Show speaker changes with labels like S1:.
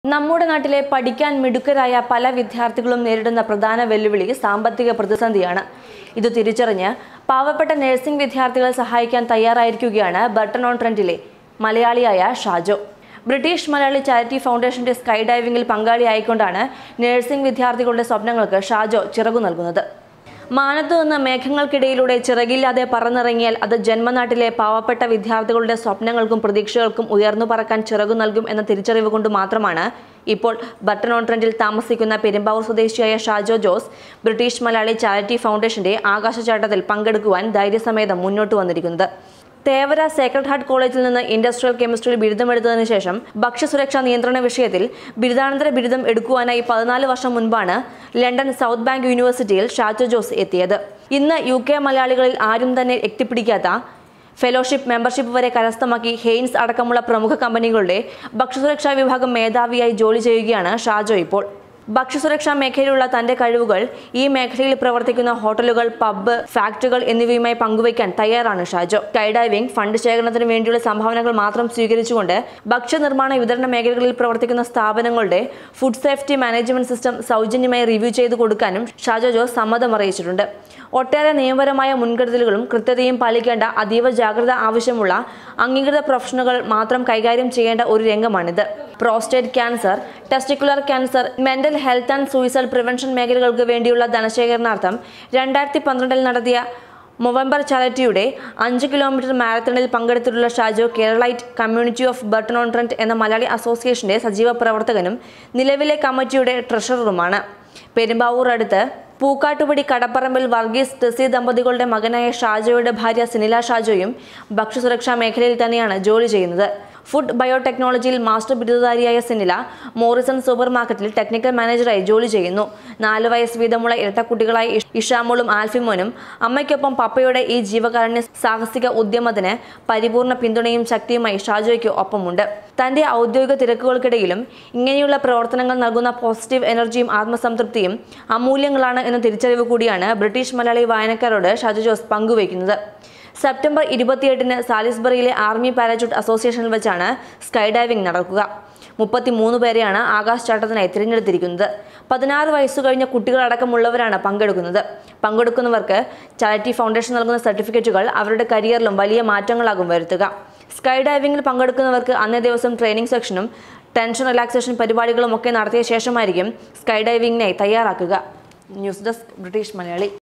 S1: നമ്മുടെ നാട്ടിലെ പഠിക്കാൻ മിടുക്കരായ പല വിദ്യാർത്ഥികളും നേരിടുന്ന പ്രധാന വെല്ലുവിളി സാമ്പത്തിക പ്രതിസന്ധിയാണ് ഇത് തിരിച്ചറിഞ്ഞ് പാവപ്പെട്ട നഴ്സിംഗ് വിദ്യാർത്ഥികളെ സഹായിക്കാൻ തയ്യാറായിരിക്കുകയാണ് ബട്ടൺ ഓൺ ട്രെൻഡിലെ മലയാളിയായ ഷാജോ ബ്രിട്ടീഷ് മലയാളി ചാരിറ്റി ഫൗണ്ടേഷന്റെ സ്കൈ ഡൈവിംഗിൽ പങ്കാളിയായിക്കൊണ്ടാണ് നഴ്സിംഗ് വിദ്യാർത്ഥികളുടെ സ്വപ്നങ്ങൾക്ക് ഷാജോ ചിറകു നൽകുന്നത് മാനത്തു നിന്ന് മേഘങ്ങൾക്കിടയിലൂടെ ചിറകില്ലാതെ പറന്നിറങ്ങിയാൽ അത് ജന്മനാട്ടിലെ പാവപ്പെട്ട വിദ്യാർത്ഥികളുടെ സ്വപ്നങ്ങൾക്കും പ്രതീക്ഷകൾക്കും ഉയർന്നു പറക്കാൻ ചിറകു നൽകും എന്ന തിരിച്ചറിവ് കൊണ്ട് മാത്രമാണ് ഇപ്പോൾ ബട്ടൺ ഓൺ ട്രെൻഡിൽ താമസിക്കുന്ന പെരുമ്പാവൂർ സ്വദേശിയായ Shajo Jose British Malayali charity ഫൗണ്ടേഷന്റെ ആകാശചാട്ടത്തിൽ പങ്കെടുക്കുവാൻ ധൈര്യസമേതം മുന്നോട്ട് വന്നിരിക്കുന്നത് തേവര സേക്രഡ് ഹാർട്ട് കോളേജിൽ നിന്ന് ഇൻഡസ്ട്രിയൽ കെമിസ്ട്രിയിൽ ബിരുദമെടുത്തതിനു ശേഷം ഭക്ഷ്യസുരക്ഷാ നിയന്ത്രണ വിഷയത്തിൽ ബിരുദാനന്തര ബിരുദം എടുക്കുവാനായി പതിനാല് വർഷം മുൻപാണ് ലണ്ടൻ സൗത്ത് ബാങ്ക് യൂണിവേഴ്സിറ്റിയിൽ ഷാജോ ജോസ് എത്തിയത് ഇന്ന് യു കെ മലയാളികളിൽ ആരും തന്നെ എത്തിപ്പിടിക്കാത്ത ഫെലോഷിപ്പ് മെമ്പർഷിപ്പ് വരെ കരസ്ഥമാക്കി ഹെയ്ൻസ് അടക്കമുള്ള പ്രമുഖ കമ്പനികളുടെ ഭക്ഷ്യസുരക്ഷാ വിഭാഗം മേധാവിയായി ജോലി ചെയ്യുകയാണ് ഷാജോ ഇപ്പോൾ ഭക്ഷ്യസുരക്ഷാ മേഖലയിലുള്ള തന്റെ കഴിവുകൾ ഈ മേഖലയിൽ പ്രവർത്തിക്കുന്ന ഹോട്ടലുകൾ പബ്ബ് ഫാക്ടറികൾ എന്നിവയുമായി പങ്കുവയ്ക്കാൻ തയ്യാറാണ് ഷാജോ സ്കൈ ഡൈവിംഗ് ഫണ്ട് ശേഖരണത്തിന് വേണ്ടിയുള്ള സംഭാവനകൾ മാത്രം സ്വീകരിച്ചുകൊണ്ട് ഭക്ഷ്യനിർമ്മാണ വിതരണ മേഖലകളിൽ പ്രവർത്തിക്കുന്ന സ്ഥാപനങ്ങളുടെ ഫുഡ് സേഫ്റ്റി മാനേജ്മെന്റ് സിസ്റ്റം സൗജന്യമായി റിവ്യൂ ചെയ്തു കൊടുക്കാനും ഷാജോ ജോസ് സമ്മതം അറിയിച്ചിട്ടുണ്ട് ഒട്ടേറെ നിയമപരമായ മുൻകരുതലുകളും കൃത്യതയും പാലിക്കേണ്ട അതീവ ജാഗ്രത ആവശ്യമുള്ള അംഗീകൃത പ്രൊഫഷണലുകൾ മാത്രം കൈകാര്യം ചെയ്യേണ്ട ഒരു രംഗമാണിത് prostate cancer testicular cancer mental health and suicide prevention മേഖലകൾക്ക് വേണ്ടിയുള്ള ധനശേഖരണാർത്ഥം രണ്ടായിരത്തി പന്ത്രണ്ടിൽ നടത്തിയ മൊവംബർ ചാരിറ്റിയുടെ അഞ്ച് കിലോമീറ്റർ മാരത്തണിൽ പങ്കെടുത്തിട്ടുള്ള Shajo Keralite community of Burton on Trent എന്ന മലയാളി അസോസിയേഷന്റെ സജീവ പ്രവർത്തകനും നിലവിലെ കമ്മിറ്റിയുടെ ട്രഷററുമാണ് പെരുമ്പാവൂർ അടുത്ത് പൂക്കാട്ടുപടി കടപ്പറമ്പിൽ വർഗീസ് ടെസി ദമ്പതികളുടെ മകനായ ഷാജോയുടെ ഭാര്യ സിനില ഷാജോയും ഭക്ഷ്യസുരക്ഷാ മേഖലയിൽ തന്നെയാണ് ജോലി ചെയ്യുന്നത് ഫുഡ് ബയോടെക്നോളജിയിൽ മാസ്റ്റർ ബിരുദധാരിയായ സിനില മോറിസൺ സൂപ്പർ മാർക്കറ്റിൽ ടെക്നിക്കൽ മാനേജറായി ജോലി ചെയ്യുന്നു നാല് വയസ്സ് വീതമുള്ള ഇരട്ടക്കുട്ടികളായ ഇഷ്- ഇഷാമോളും ആൽഫിമോനും അമ്മയ്ക്കൊപ്പം പപ്പയുടെ ഈ ജീവകാരുണ്യ സാഹസിക ഉദ്യമത്തിന് പരിപൂർണ പിന്തുണയും ശക്തിയുമായി ഷാജോയ്ക്ക് ഒപ്പമുണ്ട് തന്റെ ഔദ്യോഗിക തിരക്കുകൾക്കിടയിലും ഇങ്ങനെയുള്ള പ്രവർത്തനങ്ങൾ നൽകുന്ന പോസിറ്റീവ് എനർജിയും ആത്മസംതൃപ്തിയും അമൂല്യങ്ങളാണ് എന്ന തിരിച്ചറിവ് കൂടിയാണ് ബ്രിട്ടീഷ് മലയാളി വായനക്കാരോട് ഷാജോ ജോസ് പങ്കുവയ്ക്കുന്നത് സെപ്റ്റംബർ ഇരുപത്തിയെട്ടിന് സാലിസ്ബറിയിലെ ആർമി പാരാച്യൂട്ട് അസോസിയേഷനിൽ വെച്ചാണ് സ്കൈ ഡൈവിംഗ് നടക്കുക മുപ്പത്തിമൂന്ന് പേരെയാണ് ആകാശ് ചാട്ടത്തിനായി തിരഞ്ഞെടുത്തിരിക്കുന്നത് പതിനാറ് വയസ്സു കഴിഞ്ഞ കുട്ടികളടക്കമുള്ളവരാണ് പങ്കെടുക്കുന്നത് പങ്കെടുക്കുന്നവർക്ക് ചാരിറ്റി ഫൗണ്ടേഷൻ നൽകുന്ന സർട്ടിഫിക്കറ്റുകൾ അവരുടെ കരിയറിലും വലിയ മാറ്റങ്ങളാകും വരുത്തുക സ്കൈ ഡൈവിംഗിൽ പങ്കെടുക്കുന്നവർക്ക് അന്നേ ദിവസം ട്രെയിനിങ് സെക്ഷനും ടെൻഷൻ റിലാക്സേഷൻ പരിപാടികളും ഒക്കെ നടത്തിയ ശേഷമായിരിക്കും സ്കൈ ഡൈവിംഗിനായി തയ്യാറാക്കുക ന്യൂസ് ഡെസ്ക് ബ്രിട്ടീഷ് മലയാളി